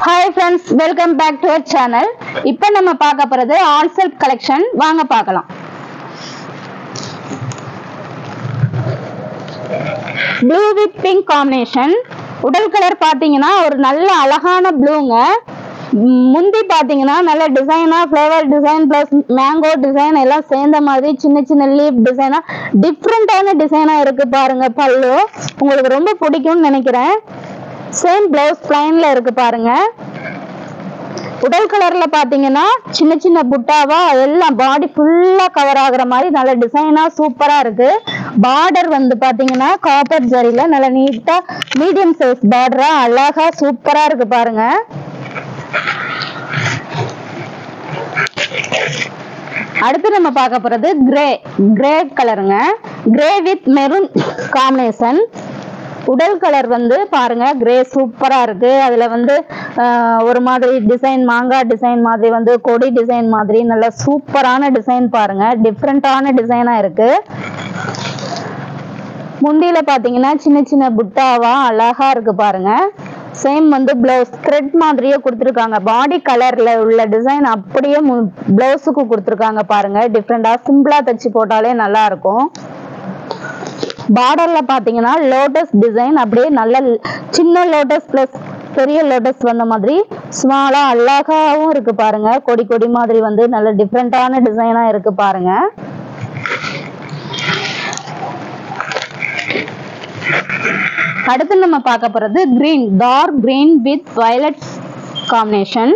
Hi friends welcome back to our channel இப்போ நம்ம பார்க்க போறது ஆல் செல்ஃப் கலெக்ஷன் வாங்க பார்க்கலாம் ப்ளூ வித் பிங்க் காம்பினேஷன் உடல் கலர் பார்த்தீங்கன்னா ஒரு நல்ல அழகான ப்ளூங்க முந்தி பார்த்தீங்கன்னா நல்ல டிசைனாக flower design plus mango design எல்லாம் சேர்ந்த மாதிரி சின்ன சின்ன லீப் டிசைனாக டிஃப்ரெண்ட்டான டிசைனாக இருக்கு பாருங்க பல்லு உங்களுக்கு ரொம்ப பிடிக்கும்னு நினைக்கிறேன் சேம் பிளவுஸ் பிளைன்ல இருக்கு பாருங்க உடல் கலர்ல பாத்தீங்கன்னா சின்ன சின்ன புட்டாவா எல்லாம் பாடி ஃபுல்லா கவர் ஆகுற மாதிரி நல்ல டிசைனா சூப்பரா இருக்கு பார்டர் வந்து பாத்தீங்கன்னா காப்பர் ஜரியில நல்ல நீட்டா மீடியம் சைஸ் பார்டரா அழகா சூப்பரா இருக்கு பாருங்க அடுத்து நம்ம பார்க்க போறது கிரே கிரே கலருங்க கிரே வித் மெரூன் காம்பினேஷன் உடல் கலர் வந்து பாருங்க கிரே சூப்பரா இருக்கு அதுல வந்து ஆஹ், ஒரு மாதிரி டிசைன் மாங்காய் டிசைன் மாதிரி வந்து கொடி டிசைன் மாதிரி நல்ல சூப்பரான டிசைன் பாருங்க டிஃப்ரெண்டான டிசைனா இருக்கு முந்தியில பாத்தீங்கன்னா சின்ன சின்ன புட்டாவா அழகா இருக்கு பாருங்க சேம் வந்து பிளவுஸ் த்ரெட் மாதிரியே கொடுத்துருக்காங்க பாடி கலர்ல உள்ள டிசைன் அப்படியே பிளவுஸுக்கு கொடுத்துருக்காங்க பாருங்க டிஃப்ரெண்டா சிம்பிளா தச்சு போட்டாலே நல்லா இருக்கும் பார்டர்ல பாத்தீங்கன்னா லோட்டஸ் டிசைன் அப்படியே நல்ல சின்ன லோட்டஸ் பிளஸ் பெரிய லோட்டஸ் வந்த மாதிரி ஸ்மாலா அழகாவும் இருக்கு பாருங்க கொடி கொடி மாதிரி வந்து நல்ல டிஃப்ரெண்டான டிசைனா இருக்கு பாருங்க அடுத்து நம்ம பார்க்க போறது green dark green with violet combination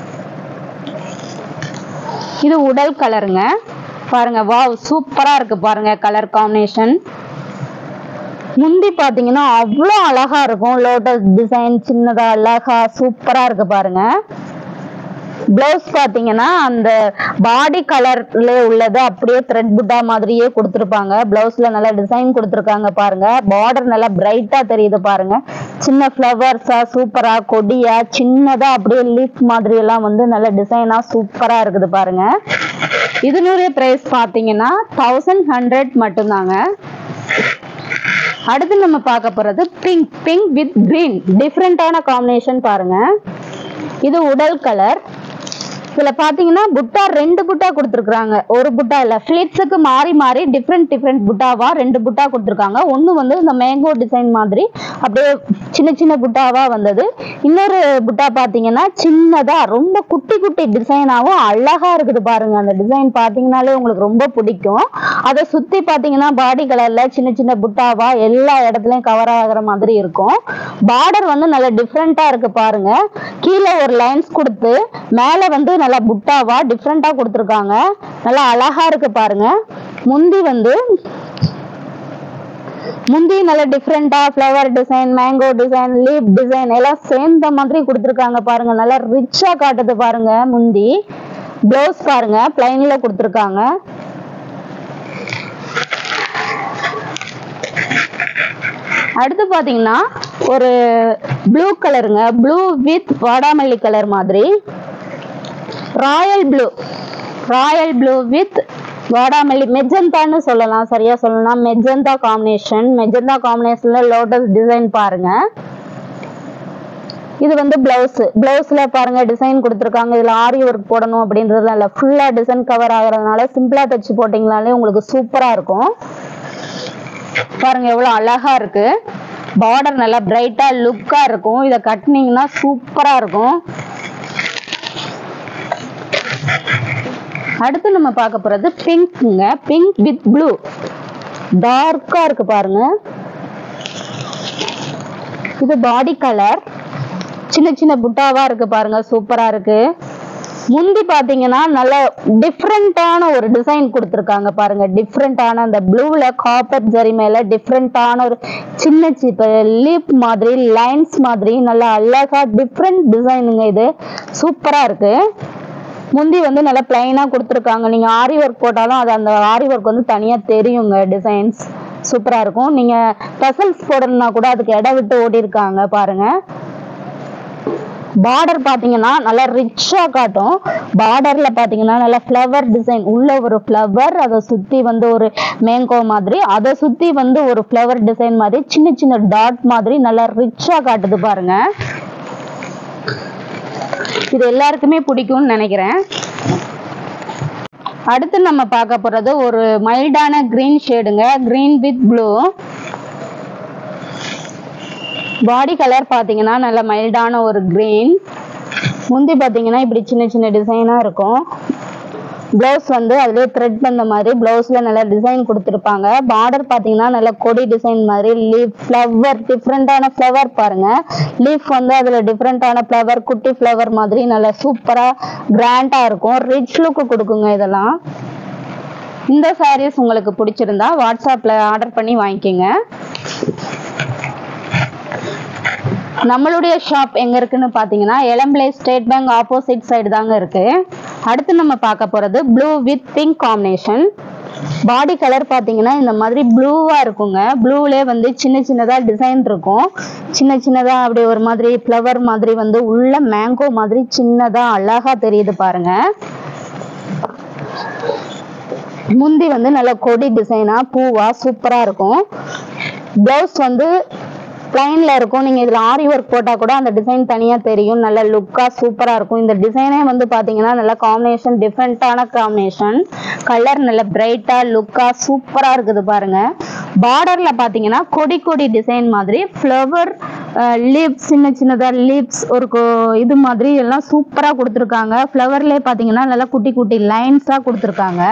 இது உடல் கலருங்க பாருங்க வாவ் சூப்பரா இருக்கு பாருங்க கலர் காம்பினேஷன் முந்தி பாத்தீங்கன்னா அவ்வளோ அழகா இருக்கும் லோட்டஸ் டிசைன் சின்னதா அழகா சூப்பரா இருக்கு பாருங்க பிளவுஸ் பாத்தீங்கன்னா அந்த பாடி கலர்ல உள்ளது அப்படியே த்ரெட் புட்டா மாதிரியே கொடுத்துருப்பாங்க பிளவுஸ்ல நல்லா டிசைன் கொடுத்துருக்காங்க பாருங்க பார்டர் நல்லா பிரைட்டா தெரியுது பாருங்க சின்ன ஃப்ளவர்ஸா சூப்பரா கொடியா சின்னதா அப்படியே லீஃப் மாதிரி எல்லாம் வந்து நல்ல டிசைனா சூப்பரா இருக்குது பாருங்க இதனுடைய பிரைஸ் பாத்தீங்கன்னா தௌசண்ட் ஹண்ட்ரட் மட்டும்தாங்க அடுத்து நம்ம பார்க்க போறது பிங்க் பிங்க் வித் கிரீன் டிஃப்ரெண்டான காம்பினேஷன் பாருங்க இது உடல் கலர் இதுல பாத்தீங்கன்னா புட்டா ரெண்டு புட்டா கொடுத்துருக்காங்க ஒரு புட்டா இல்ல ஃபிளிட்ஸுக்கு மாறி மாறி டிஃப்ரெண்ட் டிஃப்ரெண்ட் புட்டாவா ரெண்டு புட்டா கொடுத்துருக்காங்க ஒண்ணு வந்து இந்த மேங்கோ டிசைன் மாதிரி அப்படியே சின்ன சின்ன புட்டாவா வந்தது இன்னொரு புட்டா பாத்தீங்கன்னா சின்னதா ரொம்ப குட்டி குட்டி டிசைனாவும் அழகா இருக்குது பாருங்க அந்த டிசைன் பாத்தீங்கன்னாலே உங்களுக்கு ரொம்ப பிடிக்கும் அதை சுத்தி பாத்தீங்கன்னா பாடி கலர்ல சின்ன சின்ன புட்டாவா எல்லா இடத்துலயும் கவர் ஆகுற மாதிரி இருக்கும் பார்டர் வந்து நல்ல டிஃப்ரெண்டா இருக்கு பாருங்க கீழே ஒரு லைன்ஸ் கொடுத்து மேல வந்து நல்லா புட்டாவா டிஃப்ரெண்டா கொடுத்துருக்காங்க நல்லா அழகா இருக்கு பாருங்க முந்தி வந்து முந்தி நல்ல டிஃப்ரெண்டா flower design mango design leaf design எல்லாம் சேர்ந்த மாதிரி கொடுத்துருக்காங்க பாருங்க நல்லா ரிச்சா காட்டுது பாருங்க முந்தி ப்ளவுஸ் பாருங்க பிளைன்ல கொடுத்துருக்காங்க அடுத்து பாத்தீங்கன்னா ஒரு ப்ளூ கலருங்க ப்ளூ வித் வாடாமல்லி கலர் மாதிரி royal blue royal blue with வாடாமல்லி மெஜந்தான்னு சொல்லலாம் சரியா சொல்லலாம் மெஜந்தா காம்பினேஷன் மெஜந்தா காம்பினேஷன்ல லோட்டஸ் டிசைன் பாருங்க இது வந்து பிளவுஸ் பிளவுஸ்ல பாருங்க டிசைன் கொடுத்துருக்காங்க இதுல ஆரி ஒர்க் போடணும் அப்படின்றதுலாம் இல்ல ஃபுல்லா டிசைன் கவர் ஆகுறதுனால சிம்பிளா தச்சு போட்டீங்கனாலே உங்களுக்கு சூப்பரா இருக்கும் பாருங்க எவ்வளவு அழகா இருக்கு பார்டர் நல்லா பிரைட்டா லுக்கா இருக்கும் இதை கட்டினீங்கன்னா சூப்பரா இருக்கும் அடுத்து நம்ம பார்க்க போறது பிங்க்ங்க பிங்க் வித் ப்ளூ டார்க்கா இருக்கு பாருங்க இது பாடி கலர் சின்ன சின்ன புட்டாவா இருக்கு பாருங்க சூப்பரா இருக்கு முந்தி பாத்தீங்கன்னா நல்ல டிஃப்ரெண்டான ஒரு டிசைன் கொடுத்துருக்காங்க பாருங்க டிஃப்ரெண்டான அந்த ப்ளூல காப்பர் ஜரி மேல டிஃப்ரெண்டான ஒரு சின்ன சிப்ப லீப் மாதிரி லைன்ஸ் மாதிரி நல்லா அழகா டிஃப்ரெண்ட் டிசைனுங்க இது சூப்பரா இருக்கு முந்தி வந்து நல்லா பிளைனா கொடுத்துருக்காங்க நீங்க ஆரி ஒர்க் போட்டாலும் அது அந்த ஆரி ஒர்க் வந்து தனியா தெரியுங்க டிசைன்ஸ் சூப்பரா இருக்கும் நீங்க டசல்ஸ் போடணும்னா கூட அதுக்கு இடம் விட்டு ஓடி இருக்காங்க பாருங்க பார்டர் பாத்தீங்கன்னா நல்லா ரிச்சா காட்டும் பார்டர்ல பாத்தீங்கன்னா நல்லா ஃப்ளவர் டிசைன் உள்ள ஒரு ஃப்ளவர் அதை சுத்தி வந்து ஒரு மேங்கோ மாதிரி அதை சுத்தி வந்து ஒரு ஃப்ளவர் டிசைன் மாதிரி சின்ன சின்ன டாட் மாதிரி நல்லா ரிச்சா காட்டுது பாருங்க இது எல்லாருக்குமே பிடிக்கும்னு நினைக்கிறேன் அடுத்து நம்ம பார்க்க போறது ஒரு மைல்டான கிரீன் ஷேடுங்க green with blue body colour பார்த்தீங்கன்னா நல்ல மைல்டான ஒரு கிரீன் முந்தி பார்த்தீங்கன்னா இப்படி சின்ன சின்ன டிசைனாக இருக்கும் ப்ளவுஸ் வந்து அதுலேயே த்ரெட் பண்ண மாதிரி ப்ளவுஸில் நல்ல டிசைன் கொடுத்துருப்பாங்க பார்டர் பார்த்தீங்கன்னா நல்ல கொடி டிசைன் மாதிரி லீஃப் ஃப்ளவர் டிஃப்ரெண்ட்டான ஃப்ளவர் பாருங்க லீஃப் வந்து அதில் டிஃப்ரெண்ட்டான ஃப்ளவர் குட்டி ஃப்ளவர் மாதிரி நல்ல சூப்பராக கிராண்டாக இருக்கும் ரிச் லுக்கு கொடுக்குங்க இதெல்லாம் இந்த சாரீஸ் உங்களுக்கு பிடிச்சிருந்தா வாட்ஸ்அப்பில் ஆர்டர் பண்ணி வாங்கிக்கோங்க நம்மளுடைய ஷாப் எங்க இருக்குன்னு பாத்தீங்கன்னா Elampillai State Bank opposite side தாங்க இருக்கு அடுத்து நம்ம பார்க்க போறது blue with pink combination body colour பாத்தீங்கன்னா இந்த மாதிரி ப்ளூவா இருக்குங்க ப்ளூலே வந்து சின்ன சின்னதா டிசைன் இருக்கும் சின்ன சின்னதா அப்படி ஒரு மாதிரி ஃப்ளவர் மாதிரி வந்து உள்ள மேங்கோ மாதிரி சின்னதா அழகா தெரியுது பாருங்க முந்தி வந்து நல்ல கொடி டிசைனா பூவா சூப்பரா இருக்கும் பிளவுஸ் வந்து பிளைன்ல இருக்கும் நீங்க இதுல ஆரி ஒர்க் போட்டா கூட அந்த டிசைன் தனியா தெரியும் நல்ல லுக்கா சூப்பரா இருக்கும் இந்த டிசைனே வந்து பாத்தீங்கன்னா நல்ல காம்பினேஷன் டிஃப்ரெண்டான காம்பினேஷன் கலர் நல்ல பிரைட்டா லுக்கா சூப்பரா இருக்குது பாருங்க பார்டர்ல பாத்தீங்கன்னா கொடி கொடி டிசைன் மாதிரி ஃப்ளவர் லீவ்ஸ் சின்ன சின்னதா லீவ்ஸ் ஒரு கொ- இது மாதிரி எல்லாம் சூப்பரா கொடுத்துருக்காங்க ஃப்ளவர்லயே பாத்தீங்கன்னா நல்லா குட்டி குட்டி லைன்ஸா கொடுத்துருக்காங்க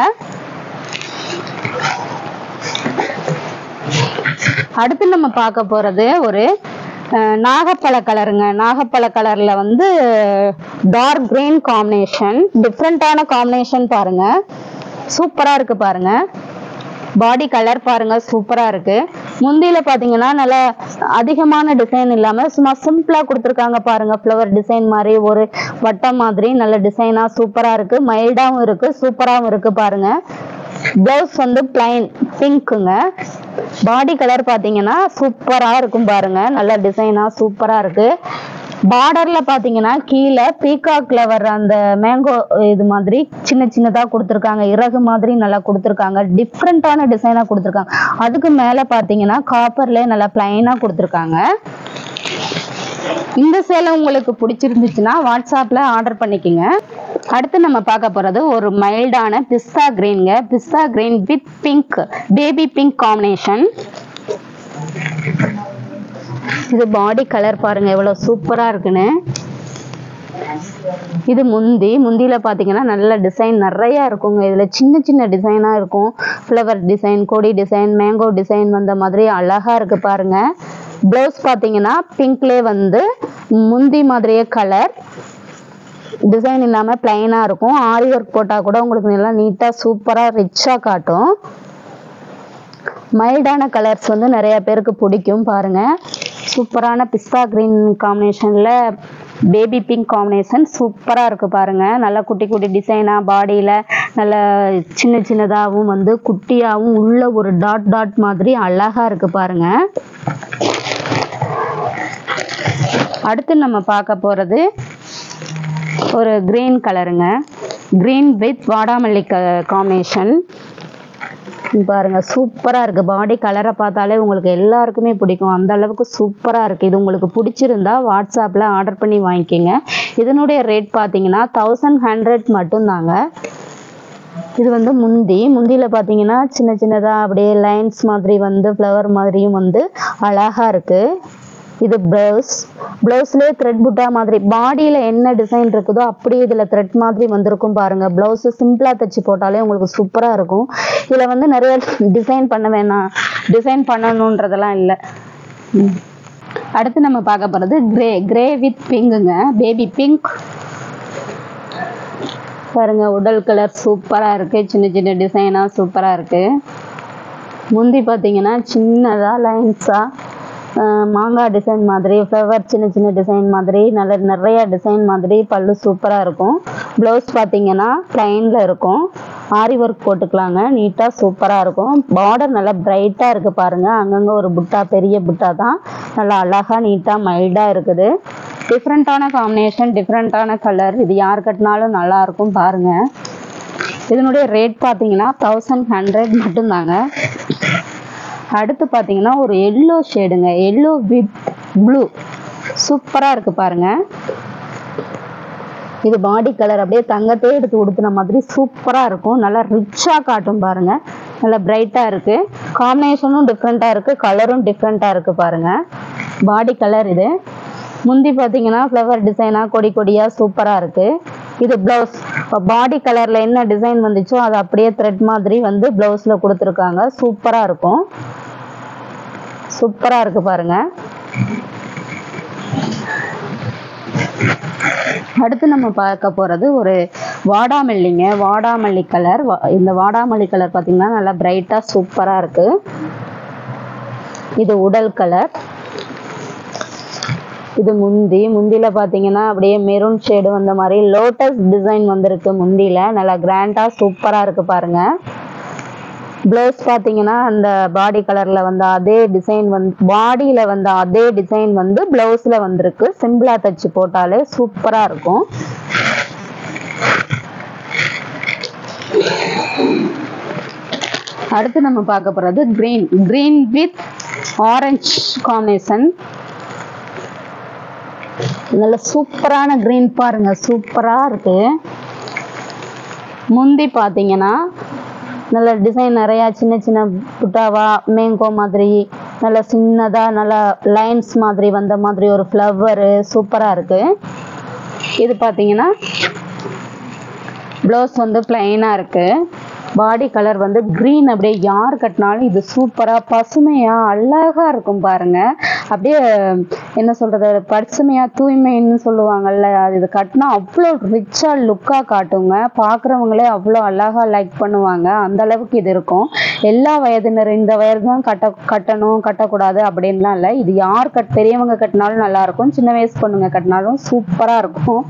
அடுத்து நம்ம பார்க்க போறது ஒரு அஹ், நாகப்பழ கலருங்க நாகப்பழ கலர்ல வந்து டார்க் கிரீன் காம்பினேஷன் டிஃப்ரெண்டான காம்பினேஷன் பாருங்க சூப்பரா இருக்கு பாருங்க பாடி கலர் பாருங்க சூப்பரா இருக்கு முந்தியில பாத்தீங்கன்னா நல்லா அதிகமான டிசைன் இல்லாம சும்மா சிம்பிளா கொடுத்துருக்காங்க பாருங்க ஃப்ளவர் டிசைன் மாதிரி ஒரு வட்டம் மாதிரி நல்ல டிசைனா சூப்பரா இருக்கு மைல்டாவும் இருக்கு சூப்பராவும் இருக்கு பாருங்க பிளவுஸ் வந்து பிளைன் பிங்க்குங்க பாடி கலர் பாத்தீங்கன்னா சூப்பரா இருக்கும் பாருங்க நல்ல டிசைனா சூப்பரா இருக்கு பார்டர்ல பாத்தீங்கன்னா கீழே பீகாக்ல வர்ற அந்த மேங்கோ இது மாதிரி சின்ன சின்னதா கொடுத்துருக்காங்க இறகு மாதிரி நல்லா கொடுத்துருக்காங்க டிஃப்ரெண்டான டிசைனா கொடுத்துருக்காங்க அதுக்கு மேல பாத்தீங்கன்னா காப்பர்ல நல்லா பிளைனா கொடுத்துருக்காங்க இந்த சேலை உங்களுக்கு பிடிச்சிருந்துச்சுன்னா வாட்ஸ்அப்ல ஆர்டர் பண்ணிக்கோங்க அடுத்து நம்ம பார்க்க போறது ஒரு மைல்டான பிஸ்தா கிரீன்ங்க pista green with pink baby pink combination இது பாடி கலர் பாருங்க எவ்வளவு சூப்பரா இருக்குன்னு இது முந்தி முந்தியில பாத்தீங்கன்னா நல்ல டிசைன் நிறைய இருக்குங்க இதுல சின்ன சின்ன டிசைனா இருக்கும் ஃப்ளவர் டிசைன் கொடி டிசைன் மேங்கோ டிசைன் வந்த மாதிரி அழகா இருக்கு பாருங்க பிளவுஸ் பாத்தீங்கன்னா பிங்க்லே வந்து முந்தி மாதிரியே கலர் டிசைன் இல்லாம பிளைனா இருக்கும் ஆரி ஒர்க் போட்டா கூட உங்களுக்கு நல்லா நீட்டா சூப்பரா ரிச்சா காட்டும் மைல்டான கலர்ஸ் வந்து நிறைய பேருக்கு பிடிக்கும் பாருங்க சூப்பரான பிஸ்தா கிரீன் காம்பினேஷன்ல பேபி பிங்க் காம்பினேஷன் சூப்பரா இருக்கு பாருங்க நல்லா குட்டி குட்டி டிசைனா பாடியில நல்ல சின்ன சின்னதாகவும் வந்து குட்டியாவும் உள்ள ஒரு டாட் டாட் மாதிரி அழகா இருக்கு பாருங்க அடுத்து நம்ம பார்க்க போறது ஒரு கிரீன் கலருங்க கிரீன் வித் வாடாமல்லி காம்பினேஷன் பாருங்க சூப்பரா இருக்கு பாடி கலரை பார்த்தாலே உங்களுக்கு எல்லாருக்குமே பிடிக்கும் அந்த அளவுக்கு சூப்பரா இருக்கு இது உங்களுக்கு பிடிச்சிருந்தா வாட்ஸ்அப்ல ஆர்டர் பண்ணி வாங்கிக்கோங்க இதனுடைய ரேட் பார்த்தீங்கன்னா தௌசண்ட் ஹண்ட்ரட் மட்டும்தாங்க இது வந்து முந்தி முந்தியில பார்த்தீங்கன்னா சின்ன சின்னதா அப்படியே லைன்ஸ் மாதிரி வந்து ஃப்ளவர் மாதிரியும் வந்து அழகா இருக்கு இது பிளவுஸ் பிளவுஸ்லேயே த்ரெட் புட்டா மாதிரி பாடியில் என்ன டிசைன் இருக்குதோ அப்படியே இதில் த்ரெட் மாதிரி வந்திருக்கும் பாருங்க பிளவுஸ் சிம்பிளாக தைச்சு போட்டாலே உங்களுக்கு சூப்பராக இருக்கும் இதில் வந்து நிறைய டிசைன் பண்ண வேணாம் டிசைன் பண்ணணுன்றதெல்லாம் இல்லை ம். அடுத்து நம்ம பார்க்க போகிறது கிரே கிரே வித் பிங்குங்க பேபி பிங்க் பாருங்க உடல் கலர் சூப்பராக இருக்கு சின்ன சின்ன டிசைனாக சூப்பராக இருக்கு முந்தி பார்த்தீங்கன்னா சின்னதாக லைன்ஸாக மாங்காய் டிசைன் மாதிரி ஃப்ளவர் சின்ன சின்ன டிசைன் மாதிரி நல்ல நிறைய டிசைன் மாதிரி பல்லு சூப்பராக இருக்கும் ப்ளவுஸ் பார்த்தீங்கன்னா ப்ளைனில் இருக்கும் ஆரி ஒர்க் போட்டுக்கலாங்க நீட்டாக சூப்பராக இருக்கும் பார்டர் நல்லா பிரைட்டாக இருக்குது பாருங்கள் அங்கங்கே ஒரு புட்டா பெரிய புட்டா தான் நல்லா அழகாக நீட்டாக மைல்டாக இருக்குது டிஃப்ரெண்ட்டான காம்பினேஷன் டிஃப்ரெண்ட்டான கலர் இது யார் கட்டினாலும் நல்லா இருக்கும் பாருங்க இதனுடைய ரேட் பார்த்தீங்கன்னா தௌசண்ட் ஹண்ட்ரட் மட்டும்தாங்க அடுத்து பார்த்தீங்கன்னா ஒரு எல்லோ ஷேடுங்க எல்லோ வித் ப்ளூ சூப்பராக இருக்கு பாருங்க இது பாடி கலர் அப்படியே தங்கத்தையே எடுத்து உடுத்துன மாதிரி சூப்பரா இருக்கும் நல்லா ரிச்சா காட்டும் பாருங்க நல்லா பிரைட்டா இருக்கு காம்பினேஷனும் டிஃப்ரெண்டா இருக்கு கலரும் டிஃப்ரெண்டா இருக்கு பாருங்க பாடி கலர் இது முந்தி பார்த்தீங்கன்னா ஃப்ளவர் டிசைனா கொடி கொடியா சூப்பரா இருக்கு இது பிளவுஸ் பாடி கலர்ல என்ன டிசைன் வந்துச்சோ அது அப்படியே த்ரெட் மாதிரி வந்து பிளவுஸ்ல கொடுத்துருக்காங்க சூப்பரா இருக்கும் சூப்பரா இருக்கு பாருங்க அடுத்து நம்ம பார்க்க போறது ஒரு வாடாமல்லிங்க வாடாமல்லி கலர் இந்த வாடாமல்லி கலர் பார்த்தீங்கன்னா நல்லா பிரைட்டா சூப்பரா இருக்கு இது உடல் கலர் இது முந்தி முந்தில பாத்தீங்கன்னா அப்படியே மெரூன் ஷேடு வந்த மாதிரி லோட்டஸ் டிசைன் வந்திருக்கு முந்தில நல்லா கிராண்டா சூப்பரா இருக்கு பாருங்க ப்ளவுஸ் பார்த்தீங்கன்னா அந்த பாடி கலர்ல வந்த அதே டிசைன் வந்து பாடியில வந்த அதே டிசைன் வந்து பிளவுஸ்ல வந்திருக்கு சிம்பிளா தச்சு போட்டாலே சூப்பரா இருக்கும் அடுத்து நம்ம பார்க்க போறது green green with orange combination நல்ல சூப்பரான கிரீன் பாருங்க சூப்பரா இருக்கு முந்தி பார்த்தீங்கன்னா நல்ல டிசைன் நிறையா சின்ன சின்ன புட்டாவா மேங்கோ மாதிரி நல்ல சின்னதா நல்ல லைன்ஸ் மாதிரி வந்த மாதிரி ஒரு ஃப்ளவரு சூப்பரா இருக்கு இது பார்த்தீங்கன்னா ப்ளவுஸ் வந்து பிளைனா இருக்கு பாடி கலர் வந்து க்ரீன் அப்படியே யார் கட்டினாலும் இது சூப்பரா பசுமையா அழகா இருக்கும் பாருங்க அப்படியே என்ன சொல்றது பசுமையா தூய்மைன்னு சொல்லுவாங்கல்ல அது இது கட்டினா அவ்வளோ ரிச்சா லுக்கா காட்டுங்க பார்க்குறவங்களே அவ்வளோ அழகா லைக் பண்ணுவாங்க அந்த அளவுக்கு இது இருக்கும் எல்லா வயதினர் இந்த வயது தான் கட்ட கட்டணும் கட்டக்கூடாது அப்படின்லாம் இல்லை இது யார் கட் பெரியவங்க கட்டினாலும் நல்லா இருக்கும் சின்ன வயசு பொண்ணுங்க கட்டினாலும் சூப்பரா இருக்கும்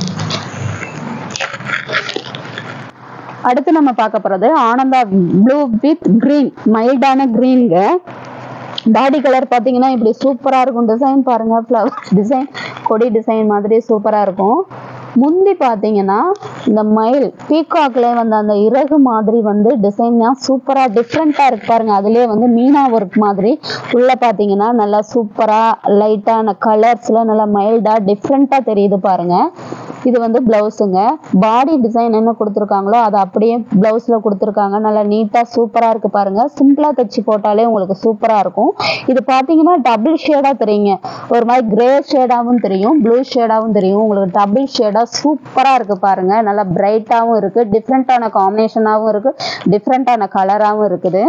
அடுத்து நம்ம பார்க்க போறது ஆனந்தா ப்ளூ வித் கிரீன் மைல்டான கிரீன்ங்க பாடி கலர் பார்த்தீங்கன்னா இப்படி சூப்பரா இருக்கும் டிசைன் பாருங்க ஃப்ளவர் டிசைன் கொடி டிசைன் மாதிரி சூப்பரா இருக்கும் முந்தி பார்த்தீங்கன்னா இந்த மயில் பீகாக்ல வந்து அந்த இறகு மாதிரி வந்து டிசைன்னா சூப்பரா டிஃப்ரெண்டா இருக்கு பாருங்க அதுலயே வந்து மீனா ஒர்க் மாதிரி உள்ள பார்த்தீங்கன்னா நல்லா சூப்பரா லைட்டான கலர்ஸ்ல நல்லா மைல்டா டிஃப்ரெண்டா தெரியுது பாருங்க இது வந்து பிளவுஸுங்க பாடி டிசைன் என்ன கொடுத்துருக்காங்களோ அதை அப்படியே பிளவுஸ்ல கொடுத்துருக்காங்க நல்லா நீட்டா சூப்பரா இருக்கு பாருங்க சிம்பிளா தச்சு போட்டாலே உங்களுக்கு சூப்பரா இருக்கும் இது பாத்தீங்கன்னா டபுள் ஷேடா தெரியுங்க ஒரு மாதிரி கிரே ஷேடாவும் தெரியும் ப்ளூ ஷேடாவும் தெரியும் உங்களுக்கு டபுள் ஷேடா சூப்பரா இருக்கு பாருங்க நல்லா பிரைட்டாவும் இருக்கு டிஃப்ரெண்டான காம்பினேஷனாவும் இருக்கு டிஃப்ரெண்டான கலராகவும் இருக்குது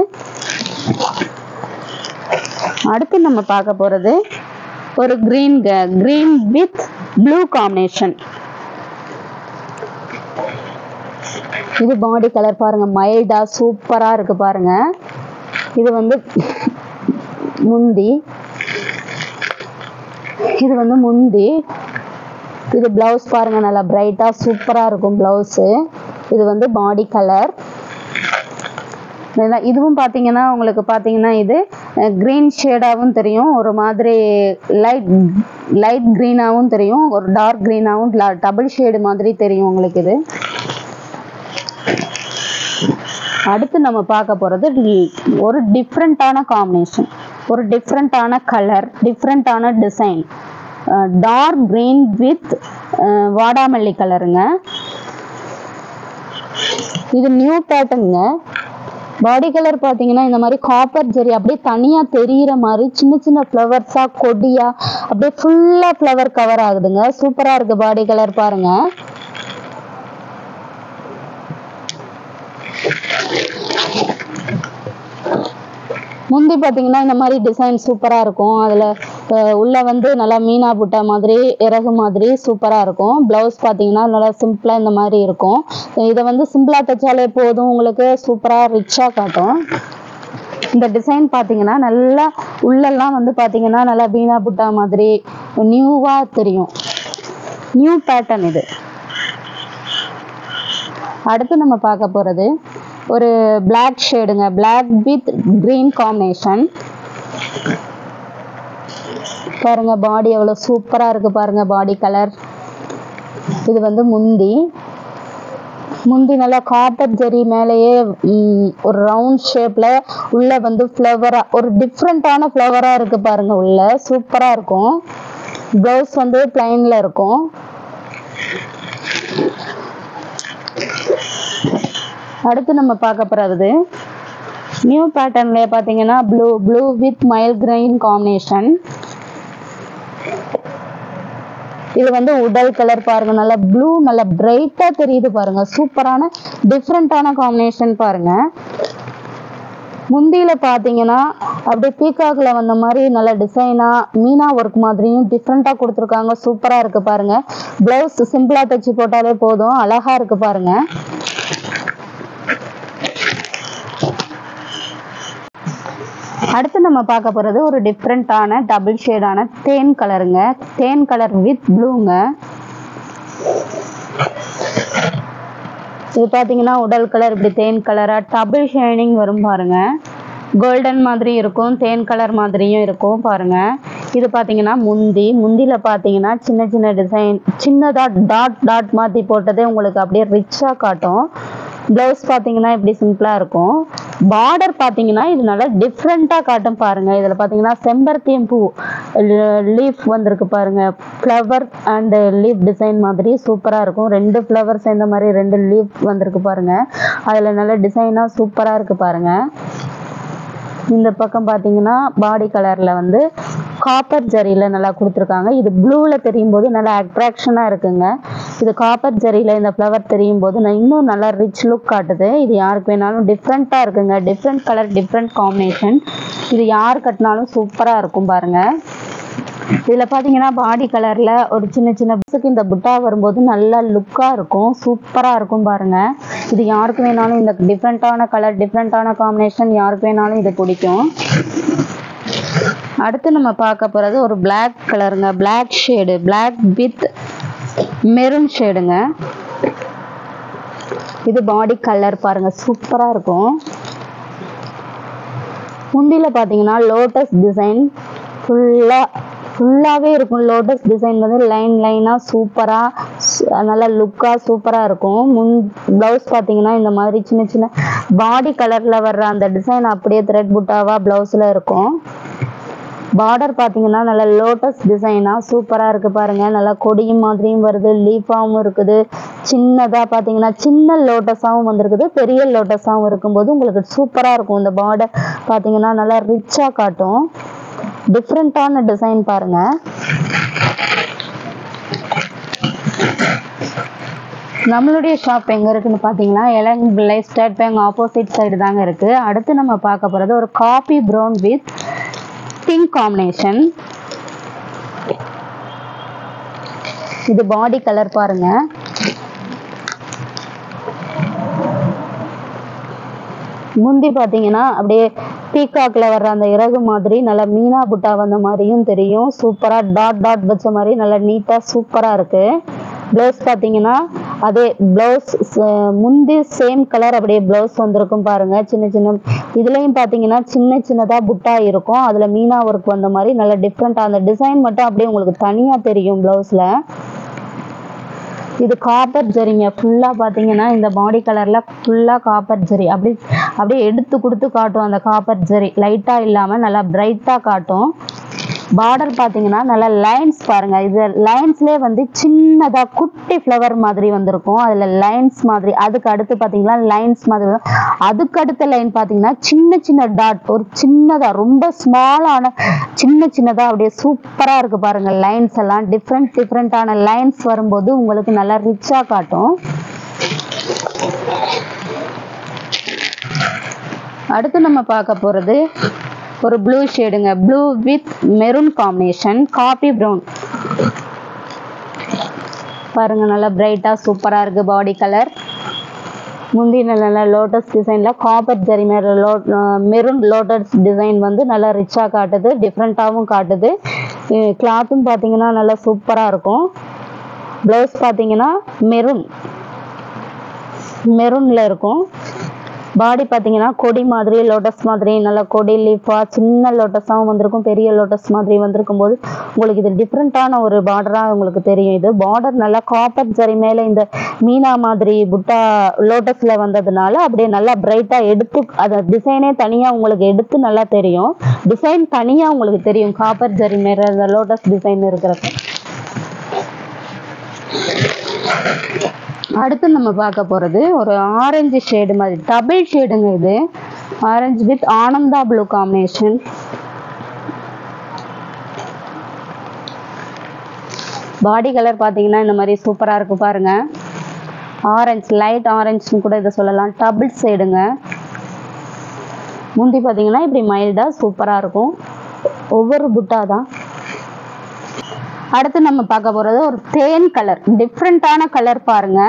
அடுத்து நம்ம பார்க்க போறது ஒரு green green with blue combination இது பாடி கலர் பாருங்க மைல்டா சூப்பரா இருக்கு பாருங்க இது வந்து முந்தி இது வந்து முந்தி இது பிளவுஸ் பாருங்க நல்லா பிரைட்டா சூப்பரா இருக்கும் பிளவுஸ் இது வந்து பாடி கலர் இதுவும் பார்த்தீங்கன்னா உங்களுக்கு பார்த்தீங்கன்னா இது க்ரீன் ஷேடாகவும் தெரியும் ஒரு மாதிரி லைட் லைட் க்ரீனாகவும் தெரியும் ஒரு டார்க் க்ரீனாகவும் டபுள் ஷேடு மாதிரி தெரியும் உங்களுக்கு இது அடுத்து நம்ம பார்க்க போகிறது ஒரு டிஃப்ரெண்ட்டான காம்பினேஷன் ஒரு டிஃப்ரெண்ட்டான கலர் டிஃப்ரெண்ட்டான டிசைன் டார்க் க்ரீன் வித் வாடாமல்லி கலருங்க இது நியூ பேட்டர்னுங்க பாடி கலர் பார்த்தீங்கன்னா இந்த மாதிரி காப்பர் ஜெரி அப்படியே தனியாக தெரியிற மாதிரி சின்ன சின்ன ஃப்ளவர்ஸாக கொடியாக அப்படியே ஃபுல்லாக ஃப்ளவர் கவர் ஆகுதுங்க சூப்பராக இருக்குது பாடி கலர் பாருங்கள் முந்தி பார்த்தீங்கன்னா இந்த மாதிரி டிசைன் சூப்பராக இருக்கும் அதில் உள்ளே வந்து நல்லா மீனா புட்டா மாதிரி இறகு மாதிரி சூப்பராக இருக்கும் ப்ளவுஸ் பார்த்தீங்கன்னா நல்லா சிம்பிளாக இந்த மாதிரி இருக்கும் இதை வந்து சிம்பிளாக தைச்சாலே போதும் உங்களுக்கு சூப்பராக ரிச்சாக காட்டும் இந்த டிசைன் பார்த்தீங்கன்னா நல்லா உள்ளெல்லாம் வந்து பார்த்தீங்கன்னா நல்லா மீனா புட்டா மாதிரி நியூவாக தெரியும் நியூ பேட்டர்ன் இது அடுத்து நம்ம பார்க்க போகிறது ஒரு பிளாக் ஷேடுங்க பிளாக் வித் கிரீன் காம்பினேஷன் பாருங்க பாடி எவ்வளோ சூப்பராக இருக்கு பாருங்க பாடி கலர் இது வந்து முந்தி முந்தி நல்லா காப்பர் ஜெரி மேலேயே ஒரு ரவுண்ட் ஷேப்ல உள்ள வந்து ஃப்ளவரா ஒரு டிஃப்ரெண்டான ஃப்ளவரா இருக்கு பாருங்க உள்ள சூப்பரா இருக்கும் ப்ளவுஸ் வந்து பிளைன்ல இருக்கும் அடுத்து நம்ம பார்க்க போறது நியூ பேட்டர்ன்ல பாத்தீங்கன்னா blue blue with mild green combination இது வந்து உடல் கலர் பாருங்க நல்லா ப்ளூ நல்லா பிரைட்டா தெரியுது பாருங்க சூப்பரான டிஃப்ரெண்டான காம்பினேஷன் பாருங்க முந்தியில பாத்தீங்கன்னா அப்படியே பீகாக்ல வந்த மாதிரி நல்ல டிசைனா மீனா ஒர்க் மாதிரியும் டிஃப்ரெண்டா கொடுத்துருக்காங்க சூப்பரா இருக்கு பாருங்க பிளவுஸ் சிம்பிளா தைச்சு போட்டாலே போதும் அழகா இருக்கு பாருங்க அடுத்து நம்ம பார்க்க போறது ஒரு டிஃப்ரெண்டான டபுள் ஷேடான தேன் கலருங்க தேன் கலர் வித் ப்ளூங்க இது பாத்தீங்கன்னா உடல் கலர் இப்படி தேன் கலரா டபுள் ஷைனிங் வரும் பாருங்க கோல்டன் மாதிரி இருக்கும் தேன் கலர் மாதிரியும் இருக்கும் பாருங்க இது பாத்தீங்கன்னா முந்தி முந்தியில பாத்தீங்கன்னா சின்ன சின்ன டிசைன் சின்னதா டாட் டாட் மாத்தி போட்டதே உங்களுக்கு அப்படியே ரிச்சா காட்டும் பிளவுஸ் பாத்தீங்கன்னா இப்படி சிம்பிளா இருக்கும் பார்டர் பாத்தீங்கன்னா இது நல்லா டிஃப்ரெண்டா காட்டும் பாருங்க இதுல பாத்தீங்கன்னா செம்பருத்தியம் பூ லீஃப் வந்திருக்கு பாருங்க ஃப்ளவர் அண்ட் லீஃப் டிசைன் மாதிரி சூப்பரா இருக்கும் ரெண்டு ஃப்ளவர் சேர்ந்த மாதிரி ரெண்டு லீஃப் வந்திருக்கு பாருங்க அதுல நல்ல டிசைனா சூப்பரா இருக்கு பாருங்க இந்த பக்கம் பாத்தீங்கன்னா பாடி கலர்ல வந்து காப்பர் ஜரியில நல்லா கொடுத்துருக்காங்க இது ப்ளூல தெரியும் போது நல்லா அட்ராக்ஷனா இருக்குங்க இது காப்பர் ஜரியில இந்த ஃப்ளவர் தெரியும் போது நான் இன்னும் நல்லா ரிச் லுக் காட்டுது இது யாருக்கு வேணாலும் டிஃப்ரெண்டா இருக்குங்க டிஃப்ரெண்ட் கலர் டிஃப்ரெண்ட் காம்பினேஷன் இது யார் கட்டினாலும் சூப்பரா இருக்கும் பாருங்க இதுல பாத்தீங்கன்னா பாடி கலர்ல ஒரு சின்ன சின்ன பஸ்ஸுக்கு இந்த புட்டா வரும்போது நல்லா லுக்கா இருக்கும் சூப்பரா இருக்கும் பாருங்க இது யாருக்கு வேணாலும் இந்த டிஃப்ரெண்டான கலர் டிஃப்ரெண்டான காம்பினேஷன் யாருக்கு வேணாலும் இது பிடிக்கும் அடுத்து நம்ம பார்க்க போறது ஒரு Black கலருங்க Black shade Black with maroon ஷேடுங்க இது பாடி கலர் பாருங்க சூப்பரா இருக்கும் முந்தியில பாத்தீங்கன்னா லோட்டஸ் டிசைன் ஃபுல்லா ஃபுல்லாவே இருக்கும் லோட்டஸ் டிசைன் வந்து லைன் லைனா சூப்பரா நல்லா லுக்கா சூப்பரா இருக்கும் முன் பிளவுஸ் பாத்தீங்கன்னா இந்த மாதிரி சின்ன சின்ன பாடி கலர்ல வர்ற அந்த டிசைன் அப்படியே த்ரெட் புட்டாவா பிளவுஸ்ல இருக்கும் பார்டர் பாத்தீங்கன்னா நல்ல லோட்டஸ் டிசைனா சூப்பரா இருக்கு பாருங்க நல்லா கொடியும் மாதிரியும் வருது லீஃபாவும் இருக்குது சின்னதா பாத்தீங்கன்னா சின்ன லோட்டஸாவும் வந்திருக்குது பெரிய லோட்டஸாவும் இருக்கும்போது உங்களுக்கு சூப்பரா இருக்கும் இந்த பார்டர் பாத்தீங்கன்னா நல்லா ரிச்சா காட்டும் டிஃப்ரெண்டான டிசைன் பாருங்க நம்மளுடைய ஷாப் எங்க இருக்குன்னு பாத்தீங்கன்னா எலன் பிள்ளை ஸ்டேட் பேங்க் ஆப்போசிட் சைடு தாங்க இருக்கு அடுத்து நம்ம பார்க்க போறது ஒரு coffee brown with pink combination இது பாடி கலர் பாருங்க முந்தி பாத்தீங்கன்னா அப்படியே பீகாக்ல வர்ற அந்த இறகு மாதிரி நல்லா மீனா புட்டா வந்த மாதிரியும் தெரியும் சூப்பரா டாட் டாட் வச்ச மாதிரி நல்லா நீட்டா சூப்பரா இருக்கு பிளவுஸ் பாத்தீங்கன்னா அதே பிளவுஸ் முந்தி சேம் கலர் அப்படியே பிளவுஸ் வந்திருக்கும் பாருங்க சின்ன சின்ன இதுலயும் பாத்தீங்கன்னா சின்ன சின்னதா புட்டா இருக்கும் அதுல மீனா ஒர்க் வந்த மாதிரி நல்ல டிஃப்ரெண்டா அந்த டிசைன் மட்டும் அப்படியே உங்களுக்கு தனியா தெரியும் பிளவுஸ்ல இது காப்பர் ஜரிங்க ஃபுல்லா பாத்தீங்கன்னா இந்த பாடி கலர்ல ஃபுல்லா காப்பர் ஜரி அப்படி அப்படியே எடுத்து கொடுத்து காட்டும் அந்த காப்பர் ஜரி லைட்டா இல்லாம நல்லா பிரைட்டா காட்டும் பார்டர் பாத்தீங்கன்னா நல்லா லைன்ஸ் பாருங்க இது லைன்ஸ்லயே வந்து சின்னதா குட்டி ஃப்ளவர் மாதிரி வந்திருக்கும் அதுல லைன்ஸ் மாதிரி அதுக்கு அடுத்து பாத்தீங்கன்னா லைன்ஸ் மாதிரி வரும். அதுக்கு அடுத்த லைன் பாத்தீங்கன்னா சின்ன சின்ன டாட் ஒரு சின்னதா ரொம்ப ஸ்மாலான சின்ன சின்னதா அப்படியே சூப்பரா இருக்கு பாருங்க லைன்ஸ் எல்லாம் டிஃப்ரெண்ட் டிஃப்ரெண்டான லைன்ஸ் வரும்போது உங்களுக்கு நல்லா ரிச்சா காட்டும் அடுத்து நம்ம பார்க்க போறது ஒரு ப்ளூ ஷேடுங்க blue with maroon combination coffee brown பாருங்க நல்லா பிரைட்டா சூப்பரா இருக்கு பாடி கலர் முந்தின நல்லா லோட்டஸ் டிசைன்ல காப்பர் ஜரி மேல லோ மெரூன் லோட்டஸ் டிசைன் வந்து நல்லா ரிச்சா காட்டுது டிஃப்ரெண்ட்டாகவும் காட்டுது கிளாத்தும் பார்த்தீங்கன்னா நல்லா சூப்பரா இருக்கும் ப்ளவுஸ் பார்த்தீங்கன்னா மெரூன் மெரூன்ல இருக்கும் பாடி பார்த்தீங்கன்னா கொடி மாதிரி லோட்டஸ் மாதிரி நல்ல கொடி லீஃபா சின்ன லோட்டஸாகவும் வந்திருக்கும் பெரிய லோட்டஸ் மாதிரி வந்திருக்கும் போது உங்களுக்கு இது டிஃப்ரெண்ட்டான ஒரு பார்டராக உங்களுக்கு தெரியும் இது பார்டர் நல்லா காப்பர் ஜரி மேலே இந்த மீனா மாதிரி புட்டா லோட்டஸ்ல வந்ததுனால அப்படியே நல்லா பிரைட்டா எடுத்து அந்த டிசைனே தனியா உங்களுக்கு எடுத்து நல்லா தெரியும் டிசைன் தனியா உங்களுக்கு தெரியும் காப்பர் ஜரி மேல இந்த லோட்டஸ் டிசைன் இருக்கிறப்ப அடுத்து நம்ம பார்க்க போகிறது ஒரு ஆரஞ்சு ஷேடு மாதிரி டபுள் ஷேடுங்க இது orange with Ananda blue combination body colour பார்த்தீங்கன்னா இந்த மாதிரி சூப்பராக இருக்கு பாருங்க ஆரஞ்சு லைட் ஆரஞ்சுன்னு கூட இதை சொல்லலாம் டபுள் ஷேடுங்க முந்தி பார்த்தீங்கன்னா இப்படி மைல்டாக சூப்பராக இருக்கும் ஒவ்வொரு புட்டா தான் அடுத்து நம்ம பார்க்க போகிறது ஒரு தேன் கலர் டிஃப்ரெண்ட்டான கலர் பாருங்க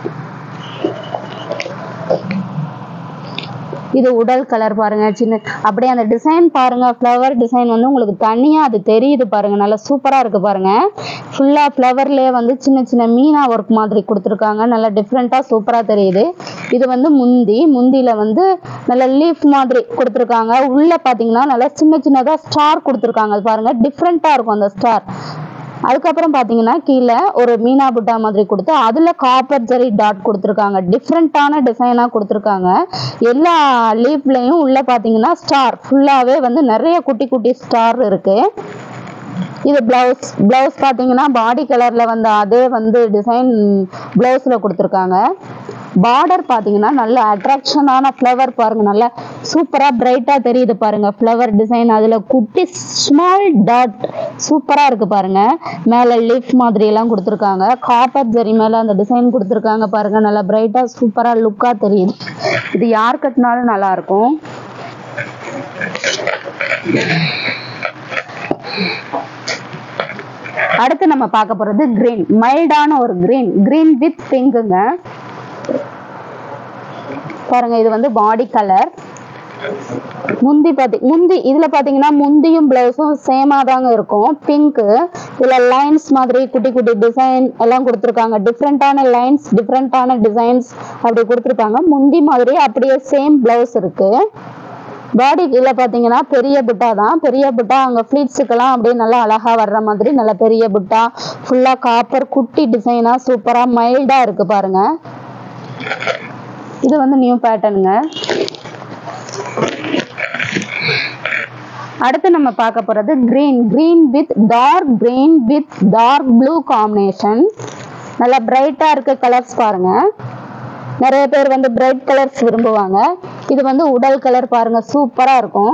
இது உடல் கலர் பாருங்க சின்ன அப்படியே அந்த டிசைன் பாருங்க ஃப்ளவர் டிசைன் வந்து உங்களுக்கு தனியா அது தெரியுது பாருங்க நல்லா சூப்பரா இருக்கு பாருங்க ஃபுல்லா ஃப்ளவர்லயே வந்து சின்ன சின்ன மீனா ஒர்க் மாதிரி கொடுத்துருக்காங்க நல்லா டிஃப்ரெண்டா சூப்பரா தெரியுது இது வந்து முந்தி முந்தியில வந்து நல்ல லீஃப் மாதிரி கொடுத்துருக்காங்க உள்ள பாத்தீங்கன்னா நல்லா சின்ன சின்னதா ஸ்டார் கொடுத்துருக்காங்க அது பாருங்க டிஃப்ரெண்டா இருக்கும் அந்த ஸ்டார் அதுக்கப்புறம் பார்த்தீங்கன்னா கீழே ஒரு மீனா புட்டா மாதிரி கொடுத்து அதில் காப்பர் ஜரி டாட் கொடுத்துருக்காங்க டிஃப்ரெண்ட்டான டிசைனாக கொடுத்துருக்காங்க எல்லா லீஃப்லையும் உள்ள பார்த்தீங்கன்னா ஸ்டார் ஃபுல்லாகவே வந்து நிறைய குட்டி குட்டி ஸ்டார் இருக்குது இது பிளவுஸ் பிளவுஸ் பார்த்தீங்கன்னா பாடி கலரில் வந்து அதே வந்து டிசைன் பிளவுஸில் கொடுத்துருக்காங்க பார்டர் பார்த்தீங்கன்னா நல்ல அட்ராக்ஷனான ஃப்ளவர் பாருங்க நல்லா சூப்பராக பிரைட்டாக தெரியுது பாருங்க ஃப்ளவர் டிசைன் அதில் குட்டி ஸ்மால் டாட் சூப்பராக இருக்கு பாருங்க மேலே லீஃப் மாதிரி எல்லாம் கொடுத்துருக்காங்க காப்பர் ஜரி மேலே அந்த டிசைன் கொடுத்துருக்காங்க பாருங்க நல்லா பிரைட்டாக சூப்பராக லுக்காக தெரியுது இது யார் கட்டினாலும் நல்லா இருக்கும் அடுத்து நம்ம பார்க்க போறது கிரீன் மைல்டான ஒரு கிரீன் கிரீன் வித் பிங்க்குங்க பாருங்க இது வந்து பாடி கலர் முந்தி பாத்தி முந்தி இதுல பாத்தீங்கன்னா முந்தியும் பிளவுஸும் சேமா தாங்க இருக்கும் பிங்க் இதுல லைன்ஸ் மாதிரி குட்டி குட்டி டிசைன் எல்லாம் கொடுத்துருக்காங்க டிஃப்ரெண்டான லைன்ஸ் டிஃப்ரெண்டான டிசைன்ஸ் அப்படி கொடுத்துருக்காங்க முந்தி மாதிரி அப்படியே சேம் பிளவுஸ் இருக்கு பாடி கீழே பார்த்தீங்கன்னா பெரிய புட்டா தான் பெரிய புட்டா அங்கே ஃப்ளீட்ஸுக்கெல்லாம் அப்படியே நல்லா அழகா வர்ற மாதிரி நல்ல பெரிய புட்டா ஃபுல்லாக காப்பர் குட்டி டிசைனாக சூப்பராக மைல்டாக இருக்கு பாருங்க இது வந்து நியூ பேட்டர்னுங்க அடுத்து நம்ம பார்க்க போறது green green with dark green with dark blue combination நல்லா பிரைட்டா இருக்க கலர்ஸ் பாருங்க நிறைய பேர் வந்து பிரைட் கலர்ஸ் விரும்புவாங்க இது வந்து உடல் கலர் பாருங்க சூப்பரா இருக்கும்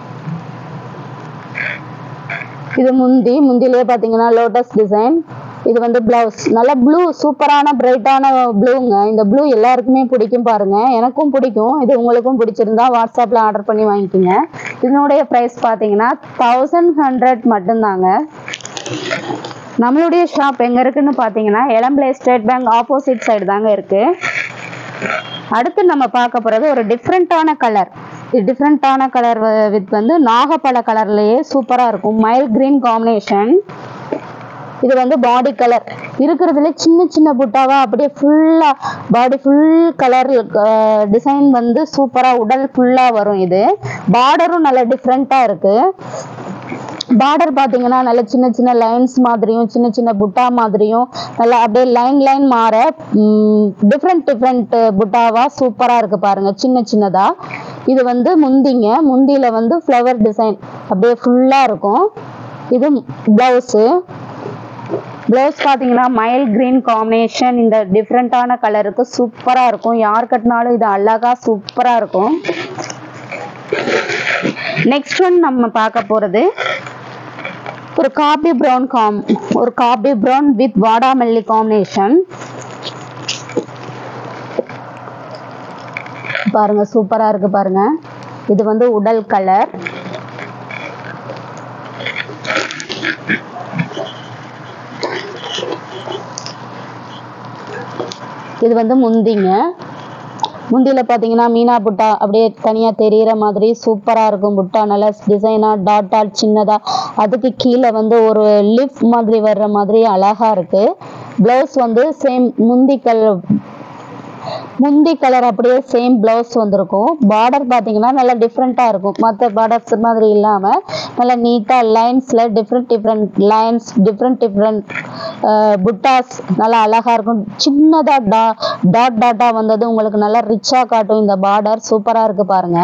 இது முந்தி முந்திலே பாத்தீங்கன்னா லோட்டஸ் டிசைன் இது வந்து பிளவுஸ் நல்ல ப்ளூ சூப்பரான பிரைட்டான ப்ளூங்க இந்த ப்ளூ எல்லாருக்குமே பிடிக்கும் பாருங்க எனக்கும் பிடிக்கும் இது உங்களுக்கும் பிடிச்சிருந்தா வாட்ஸ்அப்ல ஆர்டர் பண்ணி வாங்கிக்கோங்க இதனுடைய ப்ரைஸ் பார்த்தீங்கன்னா தௌசண்ட் ஹண்ட்ரட் மட்டும்தாங்க நம்மளுடைய ஷாப் எங்க இருக்குன்னு பார்த்தீங்கன்னா Elampillai State Bank opposite side தாங்க இருக்கு அடுத்து நம்ம பார்க்க போறது ஒரு டிஃப்ரெண்ட்டான கலர் இது டிஃப்ரெண்ட்டான கலர் வித் வந்து நாகப்பழ கலர்லயே சூப்பரா இருக்கும் மைல் கிரீன் காம்பினேஷன் இது வந்து பாடி கலர் இருக்கிறதுல சின்ன சின்ன புட்டாவா அப்படியே ஃபுல்லா பாடி ஃபுல் கலர் டிசைன் வந்து சூப்பரா உடல் ஃபுல்லா வரும் இது பார்டரும் நல்ல டிஃப்ரெண்டா இருக்கு பார்டர் பார்த்தீங்கன்னா நல்ல சின்ன சின்ன லைன்ஸ் மாதிரியும் சின்ன சின்ன புட்டா மாதிரியும் நல்லா அப்படியே லைன் லைன் மாற டிஃப்ரெண்ட் டிஃப்ரெண்ட் புட்டாவா சூப்பராக இருக்கு பாருங்க சின்ன சின்னதா இது வந்து முந்திங்க முந்தியில வந்து ஃப்ளவர் டிசைன் அப்படியே ஃபுல்லாக இருக்கும் இது பிளவுஸு ப்ளவுஸ் பார்த்தீங்கன்னா மைல் கிரீன் காம்பினேஷன் இந்த டிஃப்ரெண்ட்டான கலருக்கு சூப்பராக இருக்கும் யார் கட்டினாலும் இது அழகா சூப்பராக இருக்கும் நெக்ஸ்ட் ஒன் நம்ம பார்க்க போகிறது ஒரு காபி ப்ரௌன் காம் ஒரு காபி ப்ரௌன் வித் வாடாமல்லி காம்பினேஷன் பாருங்க சூப்பரா இருக்கு பாருங்க இது வந்து உடல் கலர் இது வந்து முந்திங்க முந்தியில் பார்த்தீங்கன்னா மீனா புட்டா அப்படியே தனியாக தெரியிற மாதிரி சூப்பராக இருக்கும் புட்டா நல்லா டிசைனாக டாட் டாட் சின்னதாக அதுக்கு கீழே வந்து ஒரு லிஃப் மாதிரி வர்ற மாதிரி அழகாக இருக்குது ப்ளவுஸ் வந்து சேம் முந்தி கலர் முந்தி கலர் அப்படியே சேம் பிளவுஸ் வந்திருக்கும் பார்டர் பார்த்தீங்கன்னா நல்லா டிஃப்ரெண்ட்டாக இருக்கும் மற்ற பார்டர்ஸ் மாதிரி இல்லாமல் நல்லா நீட்டாக லைன்ஸில் different different lines different different புட்டாஸ் நல்லா அழகாக இருக்கும் சின்னதாக டா டாட் டாட்டாக வந்தது உங்களுக்கு நல்லா ரிச்சாக காட்டும் இந்த பார்டர் சூப்பராக இருக்கு பாருங்க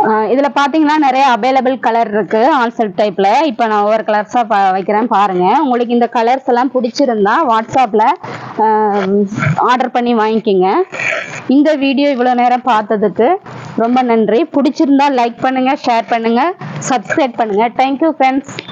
ஆஹ் இதுல பாத்தீங்கன்னா நிறைய அவைலபிள் கலர் இருக்கு ஆல் செட் டைப்ல இப்போ நான் ஒவ்வொரு கலர்ஸா வைக்கிறேன் பாருங்க உங்களுக்கு இந்த கலர்ஸ் எல்லாம் பிடிச்சிருந்தா வாட்ஸ்அப்ல ஆர்டர் பண்ணி வாங்கிக்கோங்க இந்த வீடியோ இவ்வளவு நேரம் பார்த்ததுக்கு ரொம்ப நன்றி பிடிச்சிருந்தா லைக் பண்ணுங்க ஷேர் பண்ணுங்க சப்ஸ்கிரைப் பண்ணுங்க தேங்க்யூ ஃப்ரெண்ட்ஸ்